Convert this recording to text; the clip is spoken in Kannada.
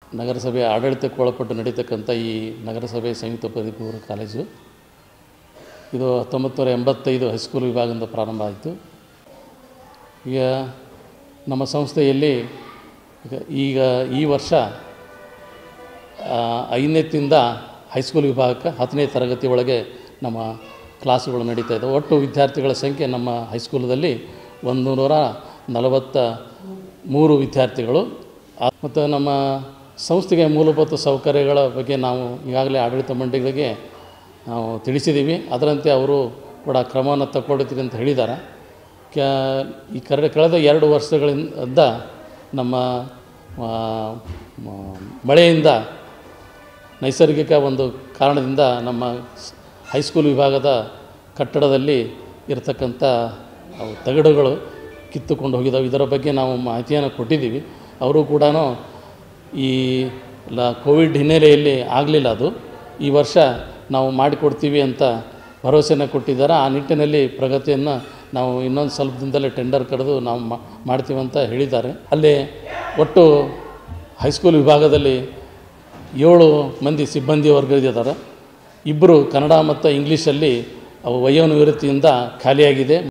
ನಗರಸಭೆ ಆಡಳಿತಕ್ಕೆ ಒಳಪಟ್ಟು ನಡೀತಕ್ಕಂಥ ಈ ನಗರಸಭೆ ಸಂಯುಕ್ತ ಪದವಿ ಪೂರ್ವ ಕಾಲೇಜು ಇದು ಹತ್ತೊಂಬತ್ತು ನೂರ ಎಂಬತ್ತೈದು ಹೈಸ್ಕೂಲ್ ವಿಭಾಗದಿಂದ ಪ್ರಾರಂಭ ಆಯಿತು ಈಗ ನಮ್ಮ ಸಂಸ್ಥೆಯಲ್ಲಿ ಈಗ ಈಗ ಈ ವರ್ಷ ಆ, ಐದನೇತಿಂದ ಹೈಸ್ಕೂಲ್ ವಿಭಾಗಕ್ಕೆ ಹತ್ತನೇ ತರಗತಿ ಒಳಗೆ ನಮ್ಮ ಕ್ಲಾಸುಗಳು ನಡೀತಾ ಇದೆ ಒಟ್ಟು ವಿದ್ಯಾರ್ಥಿಗಳ ಸಂಖ್ಯೆ ನಮ್ಮ ಹೈಸ್ಕೂಲದಲ್ಲಿ ಒಂದು ನೂರ ನಲವತ್ತ ಮೂರು ವಿದ್ಯಾರ್ಥಿಗಳು ಆ- ಮತ್ತು ನಮ್ಮ ಸಂಸ್ಥೆಗೆ ಮೂಲಭೂತ ಸೌಕರ್ಯಗಳ ಬಗ್ಗೆ ನಾವು ಈಗಾಗಲೇ ಆಡಳಿತ ಮಂಡಳಿಗೆ ನಾವು ತಿಳಿಸಿದ್ದೀವಿ ಅದರಂತೆ ಅವರು ಕೂಡ ಕ್ರಮವನ್ನು ತಗೊಳ್ತೀರಿ ಅಂತ ಹೇಳಿದ್ದಾರೆ ಕ್ಯಾ ಈ ಕರೆ ಕಳೆದ ಎರಡು ವರ್ಷಗಳಿಂದ ನಮ್ಮ ಆ, ಮ- ಮಳೆಯಿಂದ ನೈಸರ್ಗಿಕ ಒಂದು ಕಾರಣದಿಂದ ನಮ್ಮ ಸ್- ಹೈಸ್ಕೂಲ್ ವಿಭಾಗದ ಕಟ್ಟಡದಲ್ಲಿ ಇರತಕ್ಕಂಥ ಅವು ತಗಡುಗಳು ಕಿತ್ತುಕೊಂಡು ಹೋಗಿದ್ದಾವೆ ಇದರ ಬಗ್ಗೆ ನಾವು ಮಾಹಿತಿಯನ್ನು ಕೊಟ್ಟಿದ್ದೀವಿ ಅವರು ಕೂಡ ಈ ಲ ಕೋವಿಡ್ ಹಿನ್ನೆಲೆಯಲ್ಲಿ ಆಗಲಿಲ್ಲ ಅದು ಈ ವರ್ಷ ನಾವು ಮಾಡಿಕೊಡ್ತೀವಿ ಅಂತ ಭರವಸೆನ ಕೊಟ್ಟಿದ್ದಾರೆ ಆ ನಿಟ್ಟಿನಲ್ಲಿ ಪ್ರಗತಿಯನ್ನು ನಾವು ಇನ್ನೊಂದು ಸ್ವಲ್ಪ ದಿನದಲ್ಲೇ ಟೆಂಡರ್ ಕರೆದು ನಾವು ಮಾ- ಮಾಡ್ತೀವಿ ಅಂತ ಹೇಳಿದ್ದಾರೆ ಅಲ್ಲಿ ಒಟ್ಟು ಹೈಸ್ಕೂಲ್ ವಿಭಾಗದಲ್ಲಿ ಏಳು ಮಂದಿ ಸಿಬ್ಬಂದಿ ವರ್ಗದಿದ್ದಾರೆ ಇಬ್ಬರು ಕನ್ನಡ ಮತ್ತು ಇಂಗ್ಲೀಷಲ್ಲಿ ಅವು ವಯೋನಿವೃತ್ತಿಯಿಂದ ಖಾಲಿಯಾಗಿದೆ